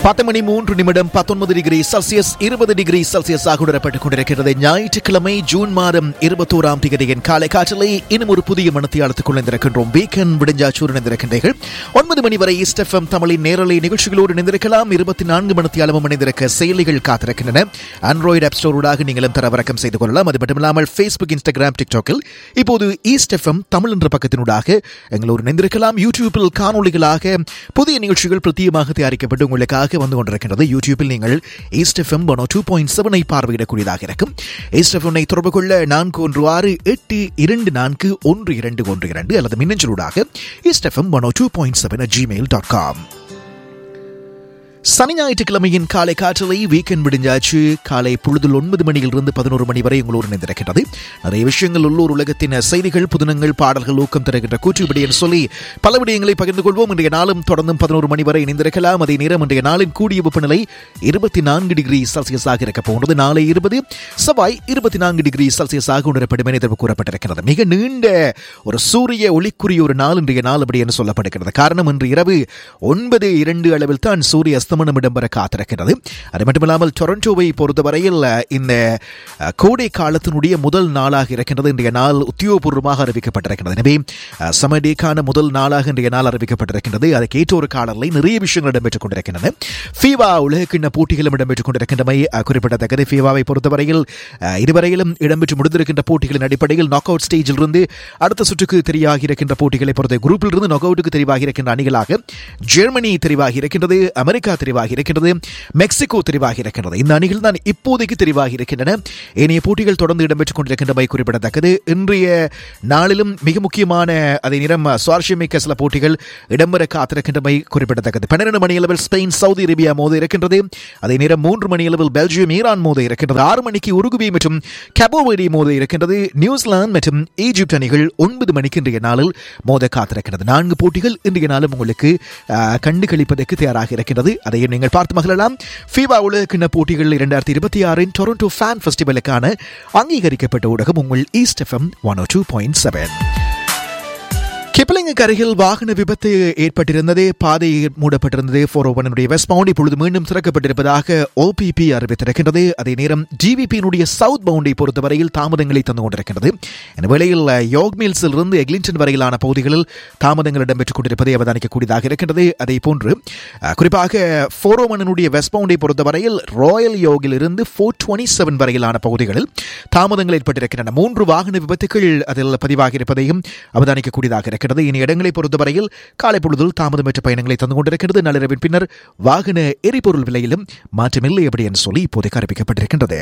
பத்து மணி மூன்று நிமிடம் பத்தொன்பது டிகிரி செல்சியஸ் இருபது டிகிரி செல்சியஸ் ஆக உணரப்பட்டுக் கொண்டிருக்கிறது ஞாயிற்றுக்கிழமை ஜூன் மாதம் இருபத்தோராம் தேதியின் காலை காற்றிலே இன்னும் ஒரு புதிய மனத்தியாளத்துக்குள் இணைந்திருக்கின்றோம் வீக்கெண்ட் விடிஞ்சாச்சூர் இணைந்திருக்கின்றீர்கள் ஒன்பது மணி வரை ஈஸ்ட் எஃப்எம் தமிழின் நேரலை நிகழ்ச்சிகளோடு இணைந்திருக்கலாம் இருபத்தி நான்கு மணித்தியாலமும் இணைந்திருக்க செயலிகள் காத்திருக்கின்றன ஆண்ட்ராய்டு ஆப் ஸ்டோரோடாக நீங்களும் தரவிறக்கம் செய்து கொள்ளலாம் அது மட்டுமில்லாமல் ஃபேஸ்புக் இன்ஸ்டாகிராம் டிக்டாக்கில் இப்போது ஈஸ்ட் எஃப்எம் தமிழ் என்ற பக்கத்தினூடாக எங்களோடு இணைந்திருக்கலாம் யூடியூப்பில் காணொளிகளாக புதிய நிகழ்ச்சிகள் பிரத்தியமாக தயாரிக்கப்பட்டு உங்களுக்காக வந்து கொண்டிருக்கின்றது யூடியூப்பில் நீங்கள் East FM one two point செவனை பார்வையிடக்கூடியதாக இருக்கும் ஈஸ்ட் எஃப்எம்னை தொடர்பு கொள்ள நான்கு ஒன்று ஆறு எட்டு இரண்டு நான்கு ஒன்று இரண்டு ஒன்று இரண்டு அல்லது மின்னஞ்சலூடாக East FM one two point seven Gmail dot com சனி ஞாயிற்றுக்கிழமையின் காலை காற்றலை வீக்கெண்ட் விடிஞ்சாச்சு காலை பொழுதில் ஒன்பது மணியிலிருந்து பதினோரு மணி வரை உங்களோடு இணைந்திருக்கிறது நிறைய விஷயங்கள் உள்ளூர் உலகத்தின் செய்திகள் புதினங்கள் பாடல்கள் ஊக்கம் தருகின்ற கூற்றுப்படி என்று சொல்லி பல விடயங்களை பகிர்ந்து கொள்வோம் இன்றைய நாளும் தொடர்ந்தும் பதினோரு மணி வரை இணைந்திருக்கலாம் அதே நேரம் இன்றைய நாளின் கூடிய வெப்பநிலை இருபத்தி நான்கு டிகிரி செல்சியஸாக இருக்க போகிறது நாளை இருபது செவ்வாய் இருபத்தி நான்கு டிகிரி செல்சியஸாக உணரப்படும் என எதிர்ப்பு கூறப்பட்டிருக்கிறது மிக நீண்ட ஒரு சூரிய ஒளிக்குரிய ஒரு நாள் இன்றைய நாள் அப்படி என்று சொல்லப்படுகிறது காரணம் இன்று இரவு ஒன்பது இரண்டு அளவில் தான் சூரிய அஸ்தமனம் இடம்பெற காத்திருக்கிறது அது மட்டுமில்லாமல் டொரண்டோவை பொறுத்தவரையில் இந்த அஹ், கோடை காலத்தினுடைய முதல் நாளாக இருக்கின்றது இன்றைய நாள் உத்தியோகபூர்வமாக அறிவிக்கப்பட்டிருக்கிறது எனவே அஹ், சம்மர் டேக்கான முதல் நாளாக இன்றைய நாள் அறிவிக்கப்பட்டிருக்கின்றது அதுக்கு ஏற்ற ஒரு காலநிலை நிறைய விஷயங்கள் இடம்பெற்றுக் கொண்டிருக்கின்றன ஃபீவா உலகக்கிண்ண போட்டிகளும் இடம்பெற்றுக் கொண்டிருக்கின்றமை அஹ், குறிப்பிடத்தக்கது ஃபீவாவை பொறுத்தவரையில் அஹ், இதுவரையிலும் இடம்பெற்று முடிந்திருக்கின்ற போட்டிகளின் அடிப்படையில் நாக் அவுட் ஸ்டேஜில் இருந்து அடுத்த சுற்றுக்கு தெரிவாகி இருக்கின்ற போட்டிகளை பொறுத்த குரூப்பில் இருந்து நாக் அவுட்டுக்கு தெரிவாகி இருக்கின்ற அணிகளாக ஜெர்மனி தெரிவாகி இருக்கின்றது அமெரிக்கா தெரிவாகி இருக்கின்றது மெக்சிகோ தெரிவாகி இருக்கின்றது இந்த அணிகள் தான் இப்போதைக்கு தெரிவாகி இருக்கின்றன ஏனைய போட்டிகள் தொடர்ந்து இடம்பெற்றுக் கொண்டிருக்கின்றமை குறிப்பிடத்தக்கது இன்றைய நாளிலும் மிக முக்கியமான அதே நேரம் சுவாரஸ்யமிக்க சில போட்டிகள் இடம்பெற காத்திருக்கின்றமை குறிப்பிடத்தக்கது பன்னிரண்டு மணி அளவில் ஸ்பெயின் சவுதி அரேபியா மோத இருக்கின்றது அதே நேரம் மூன்று மணி அளவில் பெல்ஜியம் ஈரான் மோத இருக்கின்றது ஆறு மணிக்கு உருகுவே மற்றும் கபோவெடி மோத இருக்கின்றது நியூசிலாந்து மற்றும் ஈஜிப்ட் அணிகள் ஒன்பது மணிக்கு இன்றைய நாளில் மோத காத்திருக்கிறது நான்கு போட்டிகள் இன்றைய நாளும் உங்களுக்கு ஆஹ், கண்டு கழிப்பதற்கு தயாராக இருக்கின்றது அதையும் நீங்கள் பார்த்து மகிழலாம் ஃபீபா உலகக்கிண்ண போட்டிகள் இரண்டாயிரத்தி இருபத்தி ஆறின் டொரண்டோ ஃபேன் ஃபெஸ்டிவலுக்கான அங்கீகரிக்கப்பட்ட ஊடகம் உங்கள் East FM one two point seven கிப்ளிங்குக்கு அருகில் வாகன விபத்து ஏற்பட்டிருந்தது பாதை மூடப்பட்டிருந்தது ஃபோர் ஓவனுடைய வெஸ்ட் பவுண்ட் இப்பொழுது மீண்டும் திறக்கப்பட்டிருப்பதாக ஓபிபி அறிவித்திருக்கின்றது அதே நேரம் ஜிவிபியினுடைய சவுத் பவுண்டை பொறுத்தவரையில் தாமதங்களை தந்து கொண்டிருக்கின்றது இந்த வேளையில் யோக் மில்ஸில் இருந்து எக்லிங்டன் வரையிலான பகுதிகளில் தாமதங்கள் இடம்பெற்றுக் கொண்டிருப்பதை அவதானிக்கக்கூடியதாக இருக்கின்றது அதே போன்று அஹ், குறிப்பாக ஃபோர் ஓவனுடைய வெஸ்ட் பவுண்டை பொறுத்தவரையில் ராயல் யோகில் இருந்து ஃபோர் டுவெண்ட்டி செவன் வரையிலான பகுதிகளில் தாமதங்கள் ஏற்பட்டிருக்கின்றன மூன்று வாகன விபத்துகள் அதில் பதிவாகி இருப்பதையும் அவதானிக்கக்கூடியதாக இருக்கிறது இனி இடங்களை பொறுத்தவரையில் காலை பொழுதில் தாமதமற்ற பயணங்களை தந்து கொண்டிருக்கிறது நள்ளிரவின் பின்னர் வாகன எரிபொருள் விலையிலும் மாற்றமில்லை எப்படி என்று சொல்லி இப்போதைக்கு அறிவிக்கப்பட்டிருக்கின்றது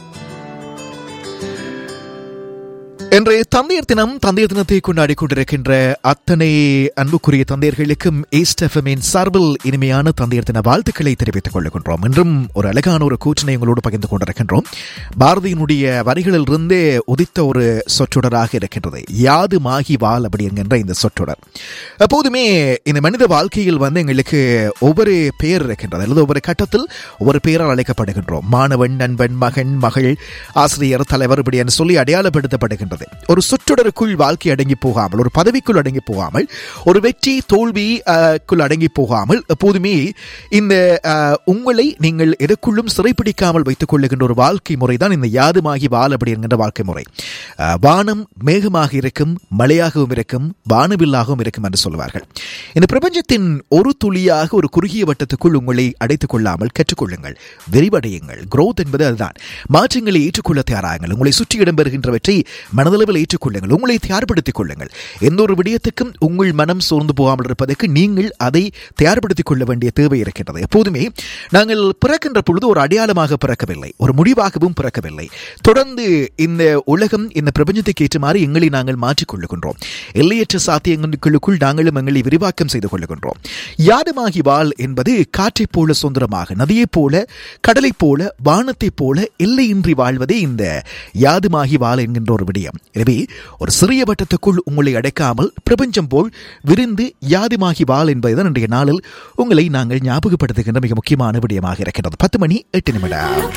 இன்றைய தந்தையர் தினம் தந்தையர் தினத்தை கொண்டாடி கொண்டிருக்கின்ற அத்தனை அன்புக்குரிய தந்தையர்களுக்கும் ஈஸ்ட் எஃப்எம்மின் சார்பில் இனிமையான தந்தையர் தின வாழ்த்துக்களை தெரிவித்துக் கொள்கின்றோம் இன்றும் ஒரு அழகான ஒரு கூற்றினை உங்களோடு பகிர்ந்து கொண்டிருக்கின்றோம் பாரதியினுடைய வரிகளில் இருந்தே உதித்த ஒரு சொற்றொடராக இருக்கின்றது யாது மாகி வால் அப்படி என்கின்ற இந்த சொற்றொடர் எப்போதுமே இந்த மனித வாழ்க்கையில் வந்து எங்களுக்கு ஒவ்வொரு பெயர் இருக்கின்றது அல்லது ஒவ்வொரு கட்டத்தில் ஒவ்வொரு பெயரால் அழைக்கப்படுகின்றோம் மாணவன் நண்பன் மகன் மகள் ஆசிரியர் தலைவர் இப்படி என்று சொல்லி அடையாளப்படுத்தப்படுகின்றது ஒரு சொற்றொடருக்குள் வாழ்க்கை அடங்கி போகாமல் ஒரு பதவிக்குள் அடங்கி போகாமல் ஒரு வெற்றி தோல்வி அஹ், குள் அடங்கி போகாமல் எப்போதுமே இந்த அஹ், உங்களை நீங்கள் எதற்குள்ளும் சிறைப்பிடிக்காமல் வைத்துக் கொள்ளுகின்ற ஒரு வாழ்க்கை முறை தான் இந்த யாதுமாகி வால் அப்படி என்கின்ற வாழ்க்கை முறை அஹ், வானம் மேகமாக இருக்கும் மழையாகவும் இருக்கும் வானவில்லாகவும் இருக்கும் என்று சொல்வார்கள் இந்த பிரபஞ்சத்தின் ஒரு துளியாக ஒரு குறுகிய வட்டத்துக்குள் உங்களை அடைத்துக் கொள்ளாமல் கற்றுக்கொள்ளுங்கள் விரிவடையுங்கள் growth என்பது அதுதான் மாற்றங்களை ஏற்றுக்கொள்ள தயாராகுங்கள் உங்களை சுற்றி இடம்பெறுகின்றவற்றை மனதளவில் ஏற்றுக்கொள்ளுங்கள் உங்களை தயார்படுத்திக் கொள்ளுங்கள் எந்த ஒரு விடயத்துக்கும் உங்கள் மனம் சோர்ந்து போகாமல் இருப்பதற்கு நீங்கள் அதை தயார்படுத்திக் கொள்ள வேண்டிய தேவை இருக்கின்றது எப்போதுமே நாங்கள் பிறக்கின்ற பொழுது ஒரு அடையாளமாக பிறக்கவில்லை ஒரு முடிவாகவும் பிறக்கவில்லை தொடர்ந்து இந்த உலகம் இந்த பிரபஞ்சத்துக்கு ஏற்றுமாறு எங்களை நாங்கள் மாற்றிக் கொள்ளுகின்றோம் எல்லையற்ற சாத்தியங்களுக்குள் நாங்களும் எங்களை விரிவாக்கம் செய்து கொள்ளுகின்றோம் யாதுமாகி வால் என்பது காற்றைப் போல சுதந்திரமாக நதியைப் போல கடலைப் போல வானத்தைப் போல எல்லையின்றி வாழ்வதே இந்த யாதுமாகி வால் என்கின்ற ஒரு விடயம் எனவே ஒரு சிறிய வட்டத்துக்குள் உங்களை அடைக்காமல் பிரபஞ்சம் போல் விரிந்து யாதுமாகி வால் என்பதுதான் இன்றைய நாளில் உங்களை நாங்கள் ஞாபகப்படுத்துகின்ற மிக முக்கியமான விடயமாக இருக்கிறது பத்து மணி எட்டு நிமிடம்